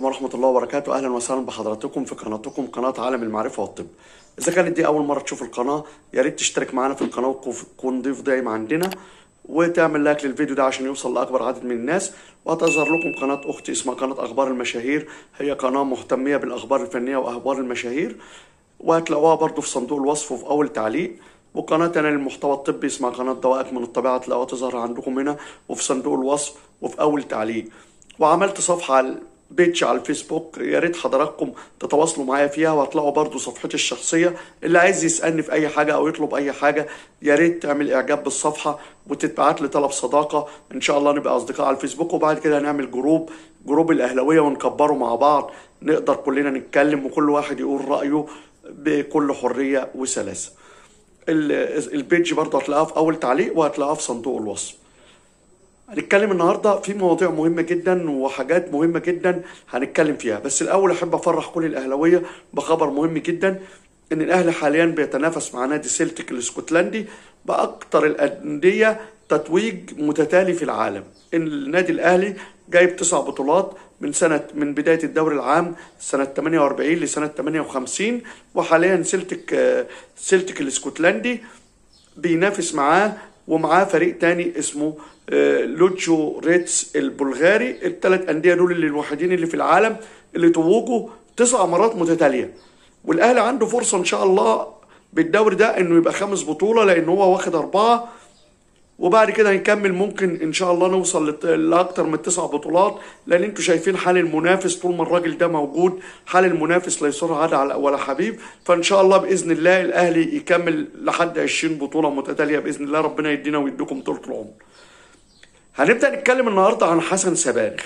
ورحمة الله وبركاته أهلا وسهلا بحضراتكم في قناتكم قناة عالم المعرفة والطب إذا كانت دي أول مرة تشوف القناة يا ريت تشترك معانا في القناة وتكون ضيف دايم عندنا وتعمل لايك للفيديو ده عشان يوصل لأكبر عدد من الناس وهتظهر لكم قناة أختي اسمها قناة أخبار المشاهير هي قناة مهتمية بالأخبار الفنية وأخبار المشاهير وهتلاقوها برضو في صندوق الوصف وفي أول تعليق وقناة أنا للمحتوى الطبي اسمها قناة دوائك من الطبيعة تلاقوها تظهر عندكم هنا وفي صندوق الوصف وفي أول تعليق وعملت صفحة على بيتش على الفيسبوك يا ريت حضراتكم تتواصلوا معايا فيها وهتلاقوا برضو صفحتي الشخصية اللي عايز يسألني في أي حاجة أو يطلب أي حاجة يا ريت تعمل إعجاب بالصفحة وتتبعت لي طلب صداقة إن شاء الله نبقى أصدقاء على الفيسبوك وبعد كده هنعمل جروب جروب الأهلوية ونكبره مع بعض نقدر كلنا نتكلم وكل واحد يقول رأيه بكل حرية وسلاسة ال- البيج برضه هتلاقوها في أول تعليق وهتلاقوها في صندوق الوصف هنتكلم النهارده في مواضيع مهمه جدا وحاجات مهمه جدا هنتكلم فيها بس الاول احب افرح كل الاهلاويه بخبر مهم جدا ان الاهلي حاليا بيتنافس مع نادي سيلتيك الاسكتلندي باكثر الانديه تتويج متتالي في العالم ان النادي الاهلي جايب تسع بطولات من سنة من بداية الدوري العام سنة 48 لسنة 58 وحاليا سيلتيك آه، سيلتيك الاسكتلندي بينافس معاه ومعاه فريق تاني اسمه آه، لوتشو ريتس البلغاري الثلاث انديه دول اللي الوحيدين اللي في العالم اللي توجوا تسع مرات متتاليه والاهلي عنده فرصه ان شاء الله بالدوري ده انه يبقى خامس بطوله لان هو واخد اربعه وبعد كده هنكمل ممكن ان شاء الله نوصل لت- لاكتر من تسع بطولات لان انتوا شايفين حال المنافس طول ما الراجل ده موجود حال المنافس لا يصر عاد على ولا حبيب فان شاء الله باذن الله الاهلي يكمل لحد 20 بطوله متتاليه باذن الله ربنا يدينا ويديكم طول العمر هنبدا نتكلم النهارده عن حسن سبانخ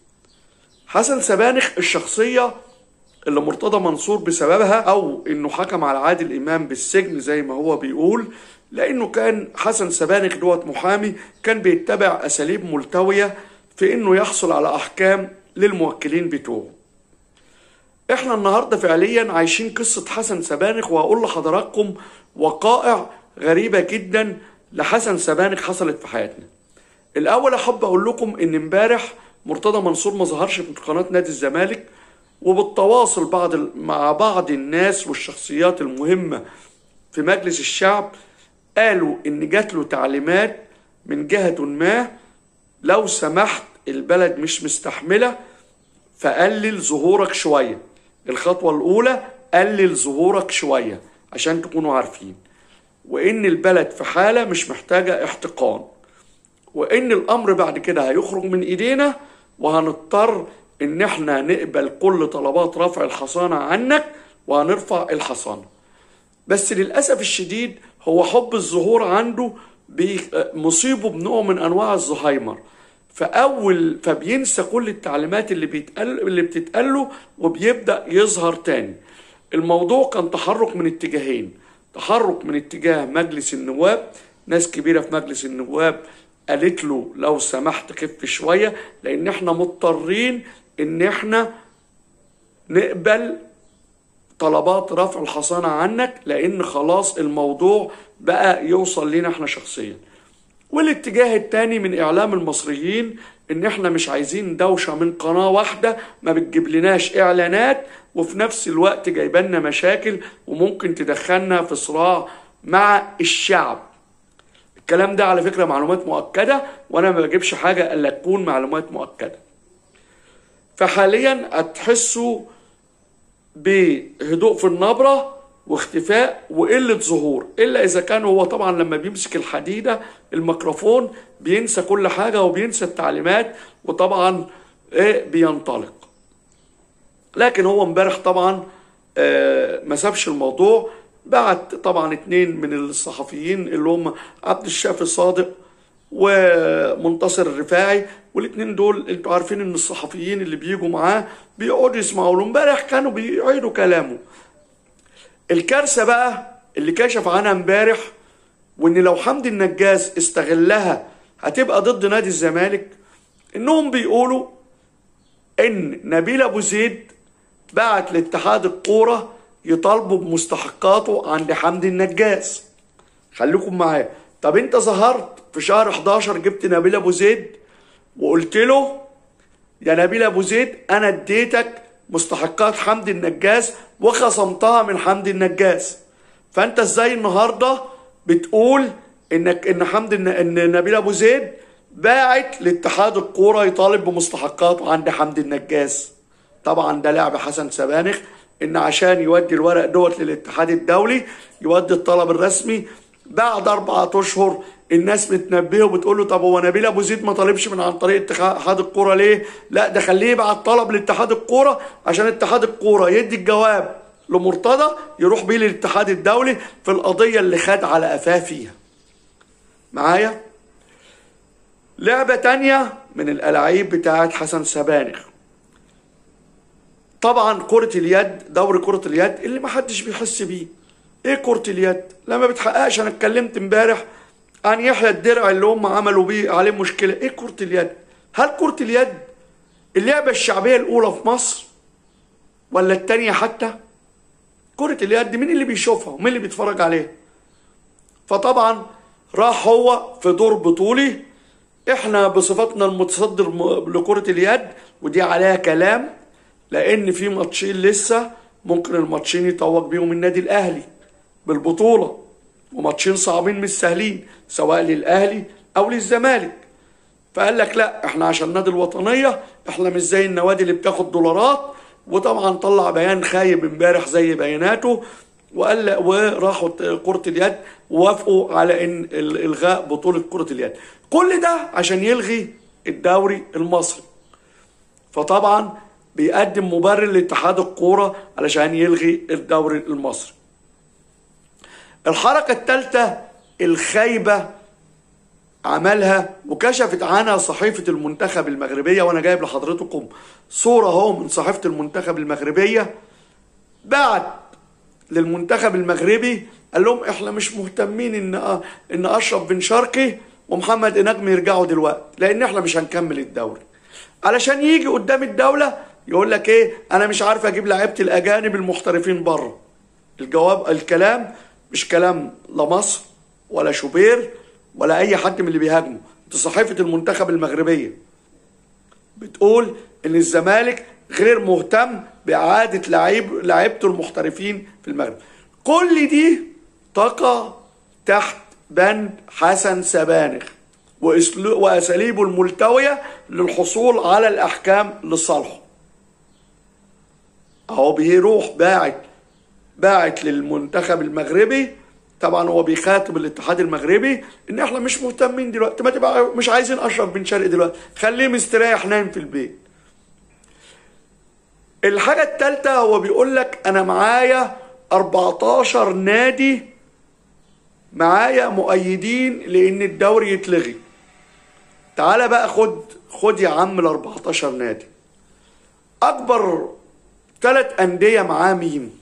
حسن سبانخ الشخصيه اللي مرتضى منصور بسببها او انه حكم على عادل امام بالسجن زي ما هو بيقول لانه كان حسن سبانخ دوت محامي كان بيتبع اساليب ملتويه في انه يحصل على احكام للموكلين بتوعه احنا النهارده فعليا عايشين قصه حسن سبانخ وهقول لحضراتكم وقائع غريبه جدا لحسن سبانخ حصلت في حياتنا الاول احب اقول لكم ان امبارح مرتضى منصور ما ظهرش في قناه نادي الزمالك وبالتواصل بعض ال- مع بعض الناس والشخصيات المهمه في مجلس الشعب قالوا ان جات له تعليمات من جهه ما لو سمحت البلد مش مستحمله فقلل ظهورك شويه الخطوه الاولى قلل ظهورك شويه عشان تكونوا عارفين وان البلد في حاله مش محتاجه احتقان وان الامر بعد كده هيخرج من ايدينا وهنضطر ان احنا نقبل كل طلبات رفع الحصانه عنك وهنرفع الحصانه بس للاسف الشديد هو حب الظهور عنده بي- مصيبه بنوع من انواع الزهايمر فاول فبينسى كل التعليمات اللي بيتقال اللي بتتقال له وبيبدا يظهر تاني الموضوع كان تحرك من اتجاهين تحرك من اتجاه مجلس النواب ناس كبيره في مجلس النواب قالت له لو سمحت خف شويه لان احنا مضطرين ان احنا نقبل طلبات رفع الحصانة عنك لأن خلاص الموضوع بقى يوصل لنا احنا شخصيا والاتجاه التاني من إعلام المصريين إن احنا مش عايزين دوشة من قناة واحدة ما بتجيب لناش إعلانات وفي نفس الوقت جايبالنا مشاكل وممكن تدخلنا في صراع مع الشعب الكلام ده على فكرة معلومات مؤكدة وأنا ما بجيبش حاجة إلا تكون معلومات مؤكدة فحاليا هتحسوا بهدوء في النبرة واختفاء وقلة ظهور إلا إذا كان هو طبعا لما بيمسك الحديدة الميكروفون بينسى كل حاجة وبينسى التعليمات وطبعا إيه بينطلق لكن هو امبارح طبعا آه، ما سابش الموضوع بعت طبعا اتنين من الصحفيين اللي هم عبد الشافي صادق ومنتصر الرفاعي والاتنين دول انتوا عارفين ان الصحفيين اللي بيجوا معاه بيقعدوا يسمعوا له امبارح كانوا بيعيدوا كلامه الكارثه بقى اللي كشف عنها امبارح وان لو حمدي النجاز استغلها هتبقى ضد نادي الزمالك انهم بيقولوا ان نبيل ابو زيد بعت لاتحاد الكوره يطالبوا بمستحقاته عند حمدي النجاز خليكم معايا طب انت ظهرت في شهر 11 جبت نبيل ابو زيد وقلت له يا نبيل ابو زيد انا اديتك مستحقات حمدي النجاس وخصمتها من حمدي النجاس فانت ازاي النهارده بتقول انك ان حمدي الن- ان نبيل ابو زيد باعت لاتحاد الكوره يطالب بمستحقاته عند حمدي النجاس طبعا ده لعب حسن سبانخ ان عشان يودي الورق دوت للاتحاد الدولي يودي الطلب الرسمي بعد أربعة أشهر الناس متنبهه وبتقول له طب هو نبيل أبو زيد ما طالبش من عن طريق اتحاد الكورة ليه؟ لا ده خليه يبعت طلب لاتحاد الكورة عشان اتحاد الكورة يدي الجواب لمرتضى يروح بيه للاتحاد الدولي في القضية اللي خد على قفاه فيها. معايا؟ لعبة تانية من الألاعيب بتاعت حسن سبانخ. طبعا كرة اليد دوري كرة اليد اللي محدش بيحس بيه ايه كرة اليد لما بتحققش انا اتكلمت امبارح عن يحيى الدرع اللي هم عملوا بيه عليه مشكلة ايه كرة اليد هل كرة اليد اللعبة الشعبية الاولى في مصر ولا التانية حتى كرة اليد مين اللي بيشوفها ومين اللي بيتفرج عليها فطبعا راح هو في دور بطولي احنا بصفتنا المتصدر م- لكرة اليد ودي عليها كلام لان في ماتشين لسه ممكن الماتشين يتوج بيهم النادي الاهلي بالبطولة وماتشين صعبين مش سهلين سواء للاهلي او للزمالك فقال لك لا احنا عشان نادي الوطنية احنا مش زي النوادي اللي بتاخد دولارات وطبعا طلع بيان خايب امبارح زي بياناته وقال لا- وراحوا كرة اليد ووافقوا على ان ال- الغاء بطولة كرة اليد كل ده عشان يلغي الدوري المصري فطبعا بيقدم مبرر لاتحاد الكورة علشان يلغي الدوري المصري الحركة الثالثة الخايبة عملها وكشفت عنها صحيفة المنتخب المغربية وأنا جايب لحضرتكم صورة اهو من صحيفة المنتخب المغربية بعت للمنتخب المغربي قال لهم احنا مش مهتمين ان ان اشرف بن شرقي ومحمد انجم يرجعوا دلوقتي لان احنا مش هنكمل الدوري علشان يجي قدام الدولة يقول لك ايه انا مش عارف اجيب لعيبة الاجانب المحترفين بره الجواب الكلام مش كلام لا مصر ولا شوبير ولا اي حد من اللي بيهاجمه دي صحيفة المنتخب المغربية بتقول ان الزمالك غير مهتم باعاده لعيب لعيبته المحترفين في المغرب كل دي تقع تحت بند حسن سبانخ وأسلو- واساليبه الملتويه للحصول على الاحكام لصالحه اهو بيروح باعت باعت للمنتخب المغربي طبعا هو بيخاطب الاتحاد المغربي ان احنا مش مهتمين دلوقتي ما تبقى مش عايزين اشرف بن شرقي دلوقتي خليه مستريح نايم في البيت الحاجة التالتة هو بيقول لك انا معايا 14 نادي معايا مؤيدين لان الدوري يتلغي تعالى بقى خد خد يا عم ال 14 نادي اكبر ثلاث انديه معاه مين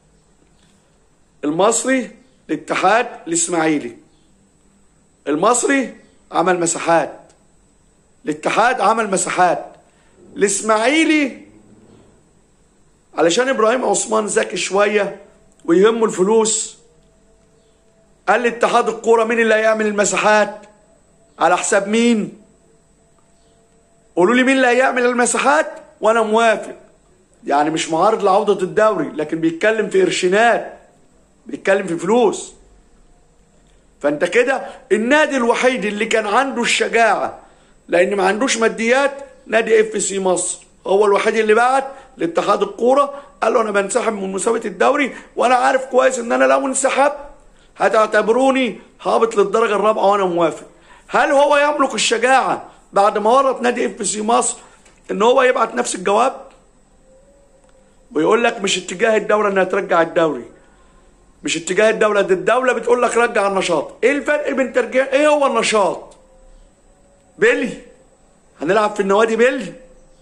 المصري الاتحاد الاسماعيلي المصري عمل مساحات الاتحاد عمل مساحات الاسماعيلي علشان ابراهيم عثمان ذكي شويه ويهمه الفلوس قال لاتحاد الكوره مين اللي هيعمل المساحات على حساب مين قولوا لي مين اللي هيعمل المساحات وانا موافق يعني مش معارض لعودة الدوري لكن بيتكلم في قرشينات بيتكلم في فلوس فانت كده النادي الوحيد اللي كان عنده الشجاعة لان ما عندوش ماديات نادي اف سي مصر هو الوحيد اللي بعت لاتحاد الكوره قال له انا بنسحب من مسابقه الدوري وانا عارف كويس ان انا لو انسحبت هتعتبروني هابط للدرجه الرابعه وانا موافق هل هو يملك الشجاعه بعد ما ورط نادي اف سي مصر ان هو يبعت نفس الجواب ويقول لك مش اتجاه الدوله انها ترجع الدوري مش اتجاه الدوله دي الدوله بتقول لك رجع النشاط ايه الفرق بين ترجيع ايه هو النشاط بيلي هنلعب في النوادي بيلي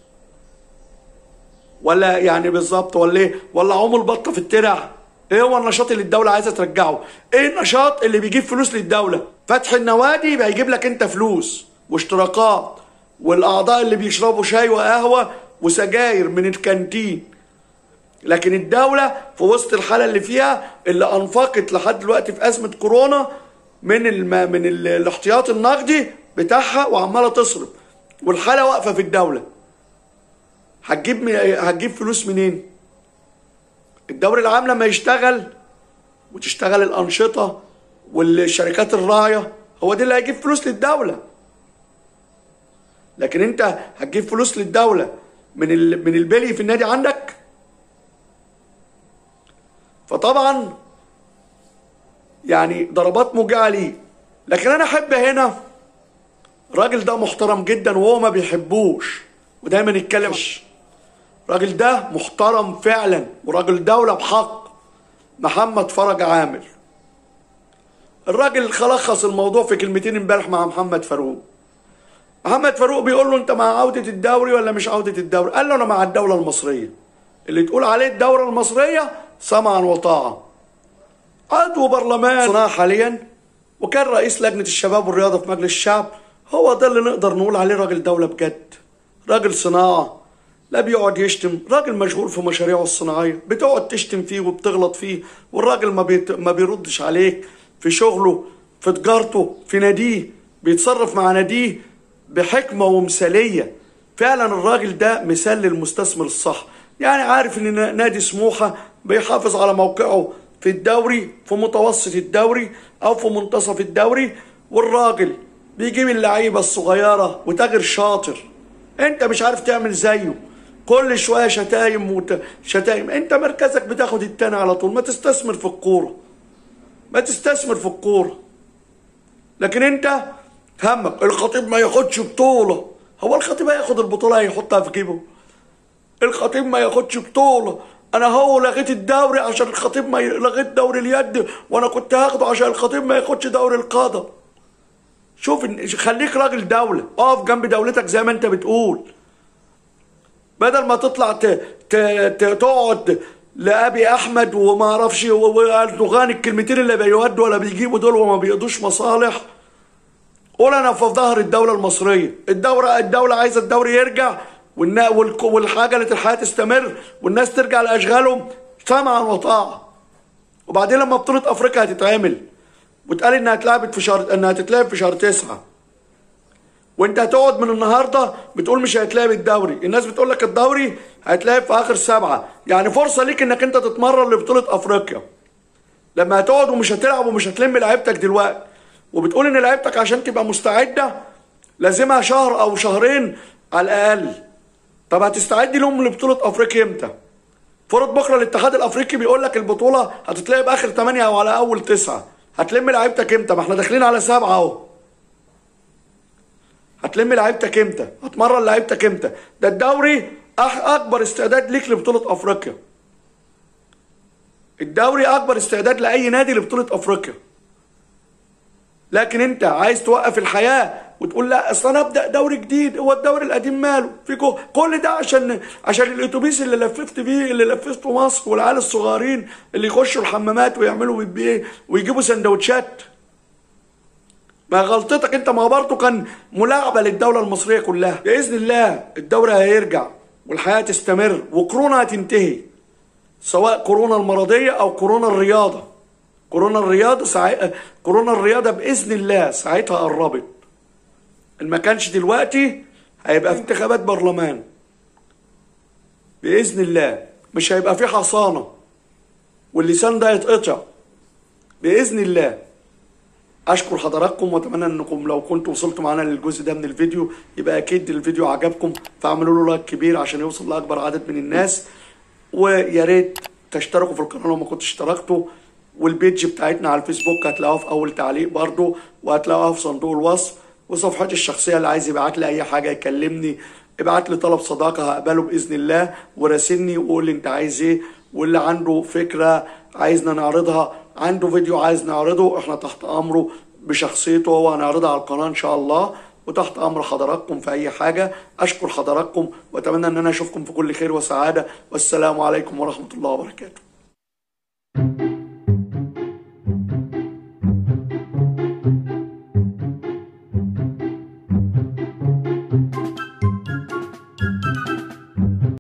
ولا يعني بالظبط ولا ايه ولا عوم البطه في الترع ايه هو النشاط اللي الدوله عايزه ترجعه ايه النشاط اللي بيجيب فلوس للدوله فتح النوادي يبقى يجيب لك انت فلوس واشتراكات والاعضاء اللي بيشربوا شاي وقهوه وسجاير من الكانتين لكن الدولة في وسط الحالة اللي فيها اللي أنفقت لحد دلوقتي في أزمة كورونا من الم... من ال... الاحتياط النقدي بتاعها وعمالة تصرف والحالة واقفة في الدولة هتجيب من... هتجيب فلوس منين الدوري العام لما يشتغل وتشتغل الانشطه والشركات الراعيه هو ده اللي هيجيب فلوس للدوله لكن انت هتجيب فلوس للدوله من ال... من البلي في النادي عندك فطبعا يعني ضربات موجعه ليه لكن انا احب هنا الراجل ده محترم جدا وهو ما بيحبوش ودايما يتكلم الراجل ده محترم فعلا وراجل دولة بحق محمد فرج عامر الراجل خلص الموضوع في كلمتين امبارح مع محمد فاروق محمد فاروق بيقول له انت مع عودة الدوري ولا مش عودة الدوري قال له انا مع الدولة المصرية اللي تقول عليه الدولة المصرية سمعا وطاعة عضو برلمان صناعة حاليا وكان رئيس لجنة الشباب والرياضة في مجلس الشعب هو ده اللي نقدر نقول عليه راجل دولة بجد راجل صناعة لا بيقعد يشتم راجل مشغول في مشاريعه الصناعية بتقعد تشتم فيه وبتغلط فيه والراجل ما, بيت... ما بيردش عليك في شغله في تجارته في ناديه بيتصرف مع ناديه بحكمة ومثالية فعلا الراجل ده مثال للمستثمر الصح يعني عارف ان نادي سموحة بيحافظ على موقعه في الدوري في متوسط الدوري او في منتصف الدوري والراجل بيجيب اللعيبة الصغيرة وتاجر شاطر انت مش عارف تعمل زيه كل شوية شتايم وت... شتايم انت مركزك بتاخد التاني على طول ما تستثمر في الكورة ما تستثمر في الكورة لكن انت همك الخطيب ما ياخدش بطولة هو الخطيب هياخد البطولة هيحطها في جيبه الخطيب ما ياخدش بطولة انا هو لغيت الدوري عشان الخطيب ما ي... لغيت دوري اليد وانا كنت هاخده عشان الخطيب ما ياخدش دوري القدم شوف خليك راجل دولة اقف جنب دولتك زي ما انت بتقول بدل ما تطلع ت... ت... ت... تقعد لابي احمد وما اعرفش واردوغان الكلمتين اللي بيودوا ولا بيجيبوا دول وما بيقضوش مصالح قول انا في ظهر الدوله المصريه الدوله الدوله عايزه الدوري يرجع والنا... والك... والحاجه الحياه تستمر والناس ترجع لاشغالهم سمعا وطاعه وبعدين لما بطوله افريقيا هتتعمل واتقال انها اتلعبت في شهر انها هتتلعب في شهر تسعة وانت هتقعد من النهارده بتقول مش هيتلعب الدوري الناس بتقول لك الدوري هيتلعب في اخر سبعة يعني فرصه ليك انك انت تتمرن لبطوله افريقيا لما هتقعد ومش هتلعب ومش هتلم لعيبتك دلوقتي وبتقول ان لعيبتك عشان تبقى مستعده لازمها شهر او شهرين على الاقل طب هتستعد لهم لبطوله افريقيا امتى فرض بكره الاتحاد الافريقي بيقول لك البطوله هتتلعب اخر 8 او على اول 9 هتلم لعيبتك امتى ما احنا داخلين على سبعة اهو هتلم لعيبتك امتى هتمرن لعيبتك امتى ده الدوري اكبر استعداد ليك لبطولة افريقيا الدوري اكبر استعداد لاي نادي لبطولة افريقيا لكن انت عايز توقف الحياه وتقول لا اصل انا ابدا دوري جديد هو الدوري القديم ماله في كل ده عشان عشان الاتوبيس اللي لففت بيه اللي لففته مصر والعيال الصغيرين اللي يخشوا الحمامات ويعملوا بيه ويجيبوا سندوتشات ما غلطتك انت ما برضه كان ملاعبه للدوله المصريه كلها باذن الله الدوري هيرجع والحياه تستمر وكورونا هتنتهي سواء كورونا المرضيه او كورونا الرياضه كورونا الرياضه ساع... كورونا الرياضه باذن الله ساعتها قربت ما كانش دلوقتي هيبقى في انتخابات برلمان باذن الله مش هيبقى في حصانه واللسان ده يتقطع باذن الله اشكر حضراتكم واتمنى انكم لو كنتوا وصلتوا معانا للجزء ده من الفيديو يبقى اكيد الفيديو عجبكم فاعملوا له لايك كبير عشان يوصل لاكبر عدد من الناس ويا ريت تشتركوا في القناه لو ما كنتش اشتركتوا والبيج بتاعتنا على الفيسبوك هتلاقوها في اول تعليق برضو وهتلاقوها في صندوق الوصف وصفحتي الشخصيه اللي عايز يبعت لي اي حاجه يكلمني ابعت لي طلب صداقه هقبله باذن الله وراسلني وقول لي انت عايز ايه واللي عنده فكره عايزنا نعرضها عنده فيديو عايز نعرضه احنا تحت امره بشخصيته هو هنعرضها على القناه ان شاء الله وتحت امر حضراتكم في اي حاجه اشكر حضراتكم واتمنى ان انا اشوفكم في كل خير وسعاده والسلام عليكم ورحمه الله وبركاته